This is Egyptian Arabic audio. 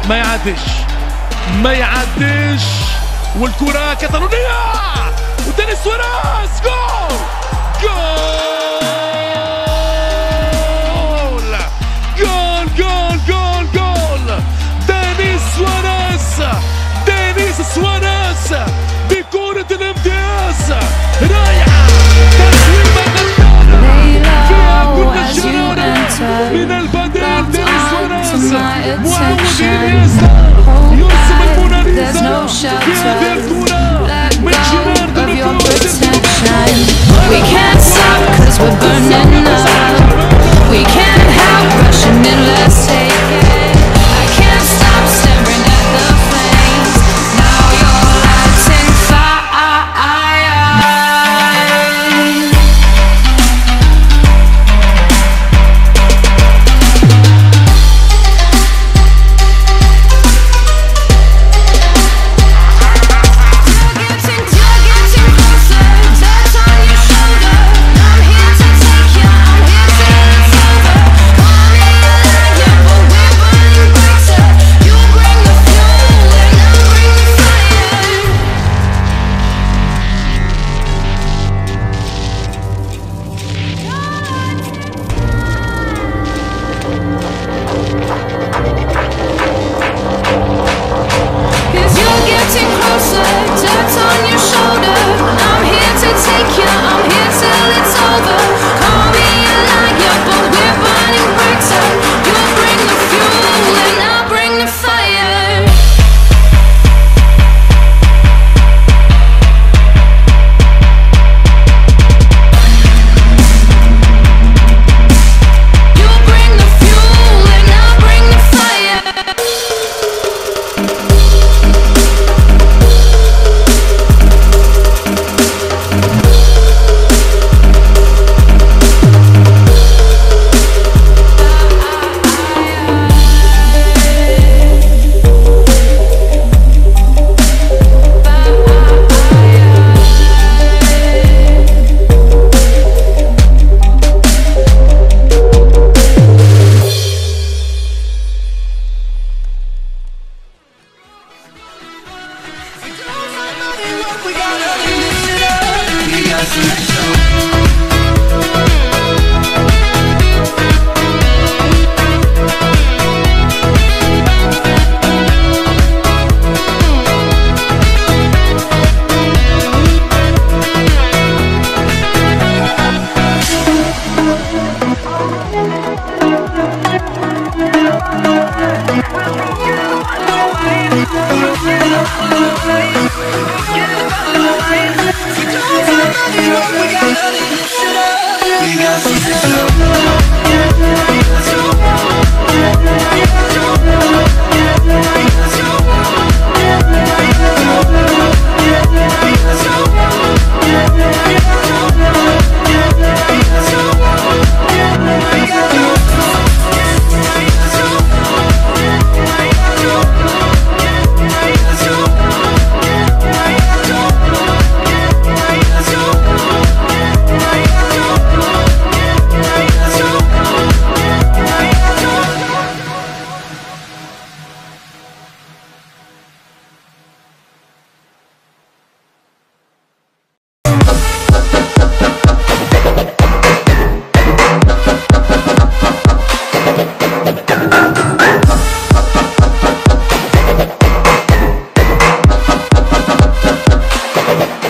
ما يعدش ما يعدش والكرة كتالونية ودينيس سواريز جول جول جول جول جول جول دينيس سواريز دينيس سواريز بكرة الامتياز رايحة تسويبة غلطانة فيها كل as you الشرارة enter. من البديل Locked دينيس onto سواريز my معوض attention. انيستا Hold يرسم back, الموناليزا there's no في shelter. هذه الكرة Let من go جيرارد of your ميكروس protection. We can't stop cause we're burning up. We can't